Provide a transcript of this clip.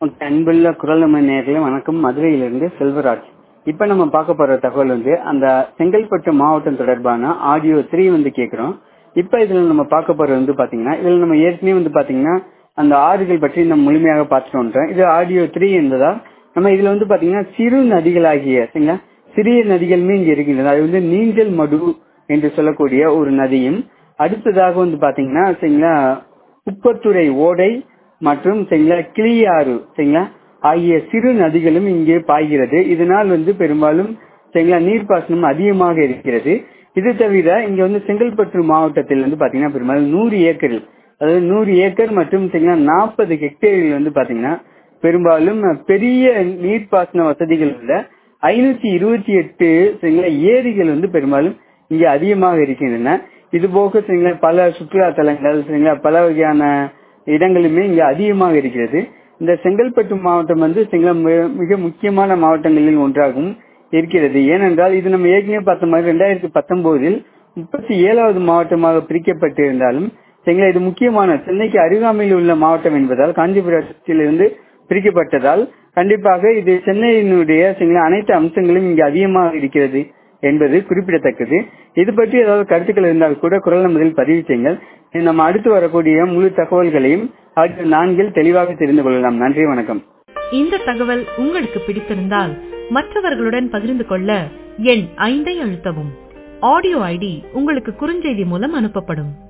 okay அன்புள்ள குரல் நம்ம நேர்களே வணக்கம் மதுரையிலிருந்து செல்வராஜ் இப்ப நம்ம பார்க்க போற தகவல் வந்து அந்த செங்கல்பட்டு மாவட்டம் தொடர்பான ஆடியோ த்ரீ வந்து கேக்குறோம் இப்ப இதுல நம்ம பார்க்க போறது வந்து பாத்தீங்கன்னா இதுல நம்ம ஏற்கனவே வந்து பாத்தீங்கன்னா அந்த ஆறுகள் பற்றி நம்ம முழுமையாக பார்த்துட்டோம் இது ஆடியோ த்ரீ என்பதால் நம்ம இதுல வந்து பாத்தீங்கன்னா சிறு நதிகளாகிய சரிங்களா சிறிய நதிகளுமே இங்க இருக்கின்றன அது வந்து நீஞ்சல் மடு என்று சொல்லக்கூடிய ஒரு நதியும் அடுத்ததாக வந்து பாத்தீங்கன்னா சரிங்களா குப்பத்துறை ஓடை மற்றும் சரிங்களா கிளியாறு சரிங்களா ஆகிய சிறு நதிகளும் இங்கே பாய்கிறது இதனால் வந்து பெரும்பாலும் சரிங்களா நீர்ப்பாசனம் அதிகமாக இருக்கிறது இது தவிர இங்க வந்து செங்கல்பட்டு மாவட்டத்தில் வந்து பாத்தீங்கன்னா பெரும்பாலும் நூறு ஏக்கரில் அதாவது நூறு ஏக்கர் மற்றும் சரிங்களா நாற்பது ஹெக்டேரில் வந்து பாத்தீங்கன்னா பெரும்பாலும் பெரிய நீர்ப்பாசன வசதிகள் உள்ள ஐநூத்தி இருபத்தி எட்டு சரிங்களா ஏரிகள் வந்து பெரும்பாலும் இங்கே அதிகமாக இருக்கின்றன இது போக சரிங்களா பல சுற்றுலா தலங்கள் சரிங்களா பல வகையான இடங்களுமே இங்க அதிகமாக இருக்கிறது இந்த செங்கல்பட்டு மாவட்டம் வந்து சரிங்களா மிக முக்கியமான மாவட்டங்களில் ஒன்றாகவும் இருக்கிறது ஏனென்றால் இது நம்ம ஏற்கனவே பார்த்த மாதிரி ரெண்டாயிரத்தி பத்தொன்பதில் முப்பத்தி ஏழாவது மாவட்டமாக பிரிக்கப்பட்டிருந்தாலும் சரிங்களா இது முக்கியமான சென்னைக்கு அருகாமையில் உள்ள மாவட்டம் என்பதால் காஞ்சிபுரத்திலிருந்து பிரிக்கப்பட்டதால் கண்டிப்பாக இது சென்னையினுடைய சரிங்களா அனைத்து அம்சங்களும் இங்கு அதிகமாக இருக்கிறது என்பது குறிப்பிடத்தக்கது இது பற்றி ஏதாவது கருத்துக்கள் இருந்தால் கூட குரல் முதலில் பதிவு செய்யுங்கள் நம்ம அடுத்து வரக்கூடிய முழு தகவல்களையும் அடுத்த நான்கில் தெளிவாக தெரிந்து கொள்ளலாம் நன்றி வணக்கம் இந்த தகவல் உங்களுக்கு பிடித்திருந்தால் மற்றவர்களுடன் பகிர்ந்து கொள்ள எண் ஐந்தை அழுத்தவும் ஆடியோ ஐடி உங்களுக்கு குறுஞ்செய்தி மூலம் அனுப்பப்படும்